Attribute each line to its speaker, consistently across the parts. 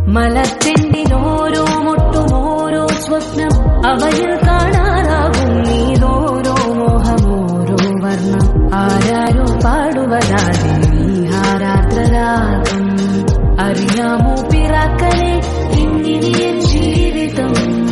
Speaker 1: മലത്തെണ്ടിനോരോ മുട്ടുമോരോ സ്വപ്നം അവയിൽ കാണാനാകും നീതോരോ മോഹമോരോ വർണ്ണം ആരാരോ പാടുവതാതെ നീഹാരാത്രരാഗം അറിയാമോ പിറാക്കലെ ഇന്നിനിയൻ ജീവിതം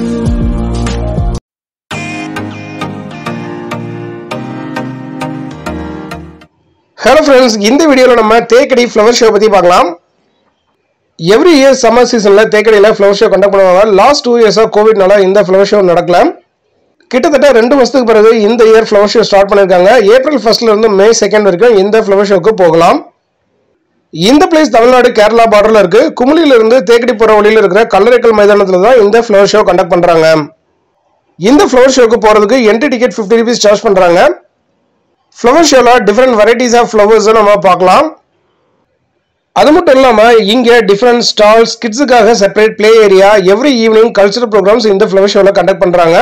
Speaker 2: ஹலோ ஃப்ரெண்ட்ஸ் இந்த வீடியோவில் நம்ம தேக்கடி ஃப்ளவர் ஷோ பற்றி பார்க்கலாம் எவ்ரி இயர் சம்மர் சீசனில் தேக்கடியில் ஃப்ளவர் ஷோ கண்டக்ட் பண்ணுவாங்க லாஸ்ட் டூ இயர்ஸாக கோவிட்னால இந்த ஃப்ளவர் ஷோ நடக்கல கிட்டத்தட்ட ரெண்டு வருஷத்துக்கு பிறகு இந்த இயர் ஃப்ளவர் ஷோ ஸ்டார்ட் பண்ணியிருக்காங்க ஏப்ரல் ஃபர்ஸ்ட்ல இருந்து மே செகண்ட் வரைக்கும் இந்த ஃப்ளவர் ஷோக்கு போகலாம் இந்த பிளேஸ் தமிழ்நாடு கேரளா பார்டரில் இருக்கு குமுளியில இருந்து தேக்கடி போகிற வழியில் இருக்கிற கல்லறைக்கல் மைதானத்தில் தான் இந்த ஃப்ளவர் ஷோ கண்டக்ட் பண்ணுறாங்க இந்த ஃப்ளவர் ஷோக்கு போகிறதுக்கு entry ticket fifty rupees charge பண்ணுறாங்க ஃப்ளவர் ஷோவில் டிஃப்ரெண்ட் வெரைட்டிஸ் ஆஃப் ஃப்ளவர்ஸை நம்ம பார்க்கலாம் அது மட்டும் இல்லாமல் இங்கே டிஃப்ரெண்ட் ஸ்டால்ஸ் கிட்ஸுக்காக separate play area every evening cultural programs இந்த ஃப்ளவர் ஷோவில் கண்டக்ட் பண்ணுறாங்க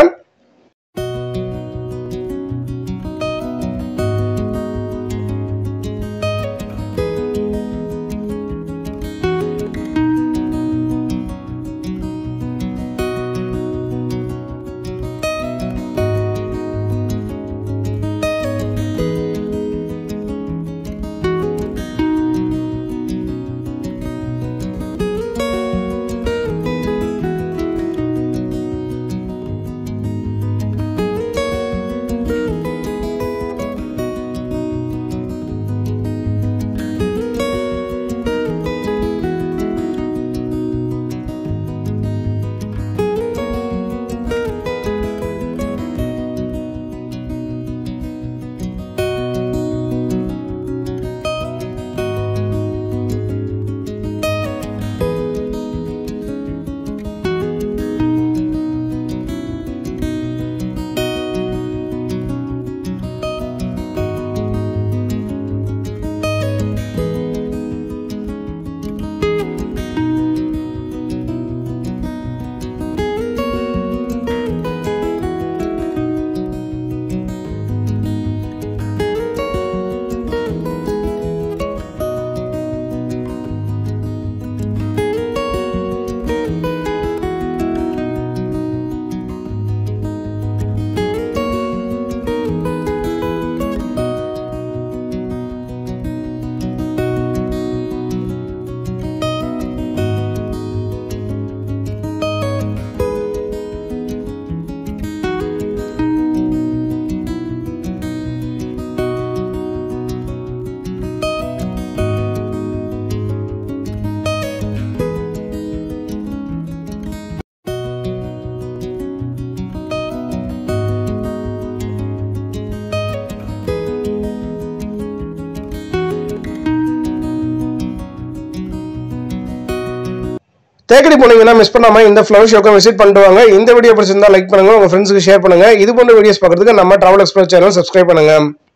Speaker 2: தேக்கடி போனீங்கன்னா மிஸ் பண்ணாம இந்த ஃப்ளவர் ஷோக்கு விசிட் பண்ணிட்டு வாங்க இந்த வீடியோ பிடிச்சிருந்தா லைக் பண்ணுங்க உங்க ஃப்ரெண்ட்ஸுக்கு ஷேர் பண்ணுங்க இது போன்ற வீடியோஸ் பார்க்கறதுக்கு நம்ம டிராவல் எக்ஸ்பிரஸ் சேனல் சப்ஸ்கிரைப் பண்ணுங்க